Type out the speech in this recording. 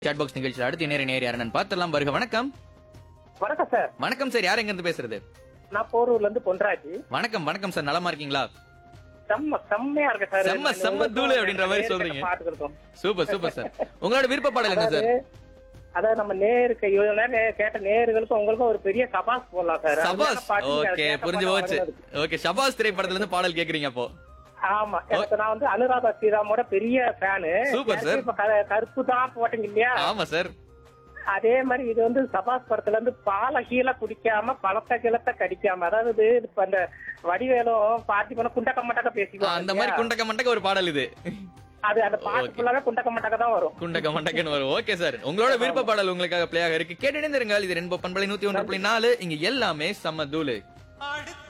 Chat box நிகழ்ச்சியில் அடுத்து நேர நேர் யாருன்னு பார்த்தலாம் வருக வணக்கம் வணக்கம் சார் வணக்கம் சார் யார் எங்க இருந்து பேசுறது நான் போரூர்ல இருந்து பொன்ராஜி வணக்கம் வணக்கம் சார் நலமா இருக்கீங்களா செம்ம செம்மையா இருக்கு சார் செம்ம, நான் செம்ம உங்களுக்கு தூளு அப்படின்ற மாதிரி நேருக்கு சொல்றீங்க. பாத்துக்கிட்டோம். சூப்பர் சூப்பர் சார் உங்களோட விருப்ப பாடல் என்ன சார் அதாவது அதாவது நம்ம நேருக்கு இவ்வளவு நேரம் கேட்ட நேர்களுக்கும் உங்களுக்கும் ஒரு பெரிய சபாஸ் போடலாம் சார் சபாஸ் அருமையான பாட்டு, நீங்க ஓகே கேட்ட புரிஞ்சு பாட்டு போச்சு வருது. ஓகே ஷபாஸ் திரைப்படத்துல இருந்து பாடல் கேக்குறீங்க அப்போ ஆமா எனக்கு நான் வந்து அனுராதா ஸ்ரீராமோட பெரிய ஃபேனு Super, sir. இப்ப க- கருப்பு தான் போட்டீங்க இல்லையா ஆமா சார் அதே மாதிரி இது வந்து சபாஸ் படத்துல இருந்து பாலை கீழே குடிக்காம பழத்த கிழத்த கடிக்காம அதாவது இப்ப அந்த வடிவேலும் பார்த்தி பண்ண குண்டக்க மட்டக்க பேசிக்குவாங்க அந்த மாதிரி இல்லையா? குண்டக்க மண்டக்க ஒரு பாடல் இது அது அந்த பாட்டு Okay. ஃபுல்லாவே குண்டக்க மட்டக்க தான் வரும் குண்டக்க மண்டக்கன்னு வரும் ஓகே சார் உங்களோட விருப்ப பாடல் உங்களுக்காக பிளே ஆக இருக்கு கேட்டு இணைந்திருங்கள் இது ரெண்டு பண்பலை நூத்தி ஒன்று புள்ளி நாலு இங்க எல்லாமே செம்ம தூளு அடுத்த